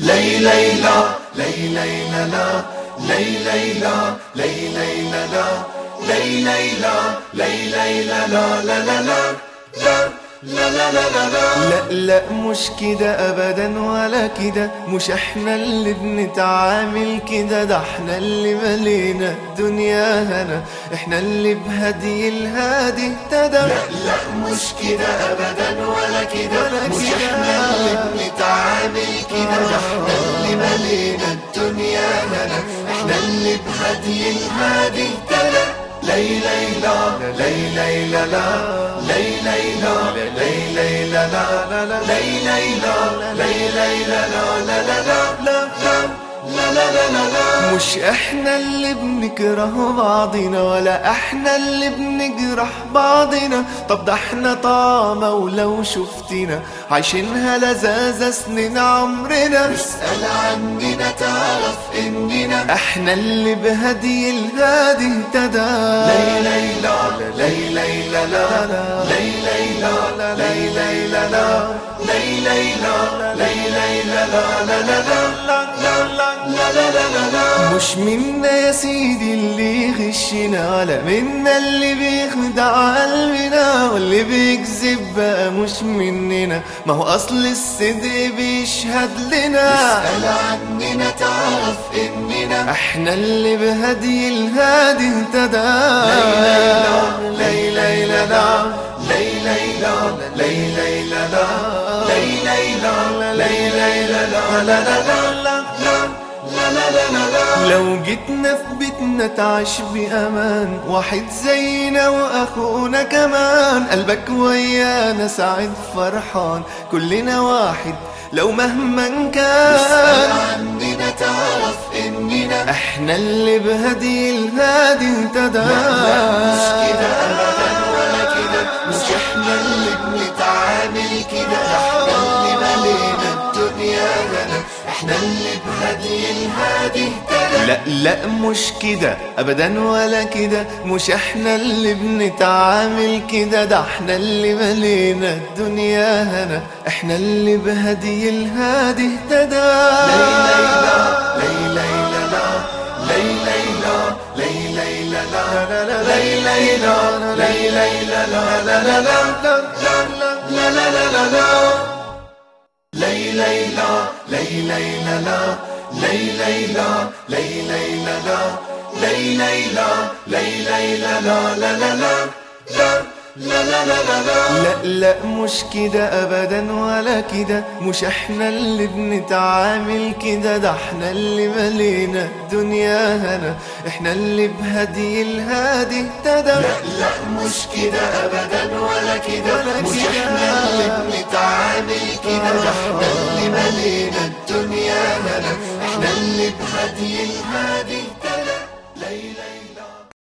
لي ليلى لي ليلى لا لي ليلى لي ليلى لا لي ليلى لي ليلى لا لا لا لا لا لا لا لا لا لا لا لا مش كده ابدا ولا كده مش احنا اللي بنتعامل كده ده احنا اللي ملينا الدنيا هنا احنا اللي بهدي الهادي اهتدى لا لا مش كده ابدا ولا كده ولا مش كده. احنا اللي بنتعامل كده ده احنا اللي ملينا الدنيا هنا احنا اللي بهدي الهادي اهتدى لي ليلى لي ليلى لا لي ليلى لي ليلى لا لي ليلى لي ليلى لا لا لا لا لا لا لا لا لا لا مش احنا اللي بنكره بعضنا ولا احنا اللي بنجرح بعضنا طب ده احنا طعمة ولو شفتنا عايشينها لذاذة سنين عمرنا اسأل عننا تعرف اننا احنا اللي بهدي الهادي اهتدى لي ليلى لي ليلى لا لي ليلى لي ليلى لا لي ليلى لي ليلى لا لا لا لا لا لا لا لا لا لا لا مش منا يا سيدي اللي يغشنا ولا منا اللي بيخدع قلبنا واللي بيكذب بقى مش مننا ما هو اصل الصدق بيشهد لنا اسأل عننا تعرف اننا احنا اللي بهدي الهادي اهتدى لي ليلى لا لي ليلى لي ليلى لا لي ليلى لي ليلى لا لا لا لا لا لا لا لا لا لا لو جيتنا في بيتنا تعيش بأمان واحد زينا وأخونا كمان قلبك ويانا سعيد فرحان كلنا واحد لو مهما كان عننا تعرف اننا احنا اللي بهدي الهادي اهتدى مش كده ابدا ولا كده مش احنا اللي بنتعامل كده احنا اللي ملينا الدنيا هنا احنا اللي بهدي الهادي اهتدى لا لا مش كده ابدا ولا كده مش احنا اللي بنتعامل كده ده احنا اللي ملينا الدنيا هنا احنا اللي بهدي الهادي اهتدى لي ليلى لي ليلى لا لي ليلى لي ليلى لا لي ليلى لي ليلى لا لا لا لا لا لا لا لا لا لا لي ليلى لي ليلى لا لي ليلى لي ليلى لا لي ليلى لي ليلى لا لا لا لا لا لا لا لا لا لا لا لا مش كده ابدا ولا كده مش احنا اللي بنتعامل كده ده احنا اللي ملينا الدنيا هنا احنا اللي بهدي الهادي اهتدى لا لا مش كده ابدا ولا كده ولا مش كده. احنا اللي بنتعامل كده ده احنا اللي ملينا الدنيا هنا احنا اللي بهدي